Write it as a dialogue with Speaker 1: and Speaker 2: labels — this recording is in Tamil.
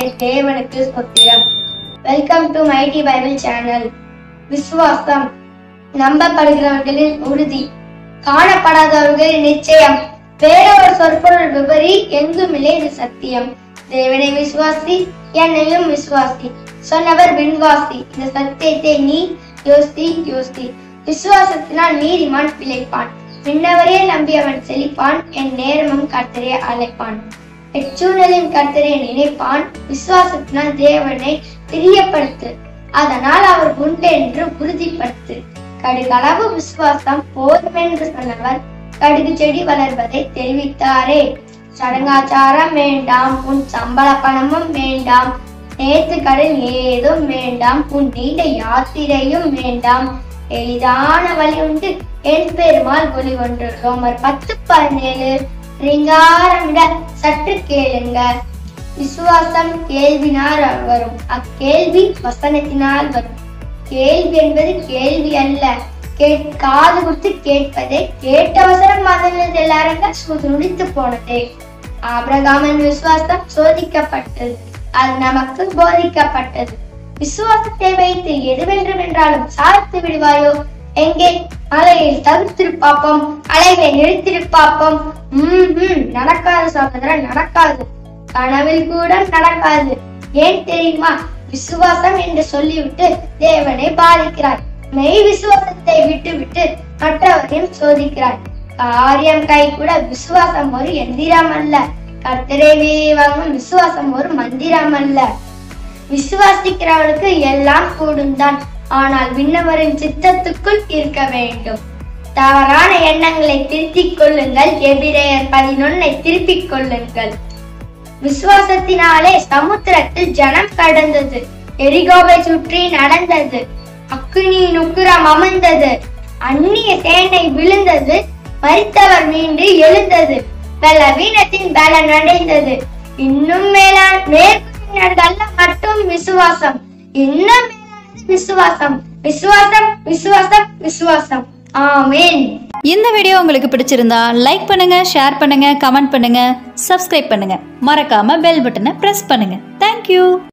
Speaker 1: என் தேவனுக்கு ஸ்தோத்திரம் welcome to mighty Bible channel விசுவாசம் நம்பப்படுகிறவர்களின் உறுதி காணப்படாதவர்களின் நிச்சயம் வேறொரு சொற்பொருள் விபரி எங்குமில்லை இது சத்தியம் தேவனை விசுவாசி என்னையும் விசுவாசி சொன்னவர் விண்வாசி இந்த சத்தியத்தை நீ யோசி யோசி விசுவாசத்தினால் நீதிமான் பிழைப்பான் விண்ணவரே நம்பி அவன் செழிப்பான் என் நேரமும் கர்த்தரே அழைப்பான் எச்சூழலின் கர்த்தரை நினைப்பான் விசுவாசத்தினால் தேவனை பிரியப்படுத்து அதனால் அவர் உண்டு என்று உறுதிப்படுத்து கடுகளவு விசுவாசம் போதும் என்று சொன்னவர் கடுகு செடி வளர்வதை தெரிவித்தாரே சடங்காச்சாரம் வேண்டாம் உன் சம்பள பணமும் வேண்டாம் நேத்து கடன் ஏதும் வேண்டாம் உன் நீண்ட யாத்திரையும் வேண்டாம் எளிதான வழி உண்டு என் பெருமாள் ஒளி ஒன்று ரோமர் பத்து பதினேழு ரிங்காரமிட சற்று கேளுங்க விசுவாசம் கேள்வினால் வரும் அக்கேள்வி வசனத்தினால் வரும் கேள்வி என்பது கேள்வி அல்ல கேட் காது குத்து கேட்பதே கேட்ட அவசரம் மதனது எல்லாரும் சூது நுடித்து போனதே ஆபிரகாமன் விசுவாசம் சோதிக்கப்பட்டது அது நமக்கு போதிக்கப்பட்டது விசுவாசத்தை வைத்து எதுவென்று வென்றாலும் சாதித்து விடுவாயோ எங்கே மலையில் தவிர்த்திரு பார்ப்போம் அலைவை நிறுத்திரு பார்ப்போம் உம் உம் நடக்காது சகோதரன் நடக்காது கனவில் கூட நடக்காது ஏன் தெரியுமா விசுவாசம் என்று சொல்லிவிட்டு தேவனை பாதிக்கிறார் மெய் விசுவாசத்தை விட்டு விட்டு மற்றவரையும் சோதிக்கிறார் காரியம் கை கூட விசுவாசம் ஒரு எந்திரம் அல்ல கர்த்தரேவே வாங்கும் விசுவாசம் ஒரு மந்திரம் அல்ல விசுவாசிக்கிறவனுக்கு எல்லாம் கூடும் தான் ஆனால் விண்ணவரின் சித்தத்துக்குள் இருக்க வேண்டும் தவறான எண்ணங்களை திருத்திக் கொள்ளுங்கள் எபிரேயர் பதினொன்னை திருப்பிக் கொள்ளுங்கள் விசுவாசத்தினாலே சமுத்திரத்தில் ஜனம் கடந்தது எரிகோவை சுற்றி நடந்தது அக்குனியின் உக்குரம் அமர்ந்தது அந்நிய சேனை விழுந்தது மரித்தவர் மீண்டு எழுந்தது பலவீனத்தின் பலன் அடைந்தது இன்னும் மேலான மேற்கொள்ள மட்டும் விசுவாசம் இன்னும் மேலானது விசுவாசம் விசுவாசம் விசுவாசம் விசுவாசம் ஆமென்
Speaker 2: இந்த வீடியோ உங்களுக்கு பிடிச்சிருந்தா லைக் பண்ணுங்க ஷேர் பண்ணுங்க கமெண்ட் பண்ணுங்க சப்ஸ்கிரைப் பண்ணுங்க மறக்காம பெல் பட்டனை பிரஸ் பண்ணுங்க தேங்க்யூ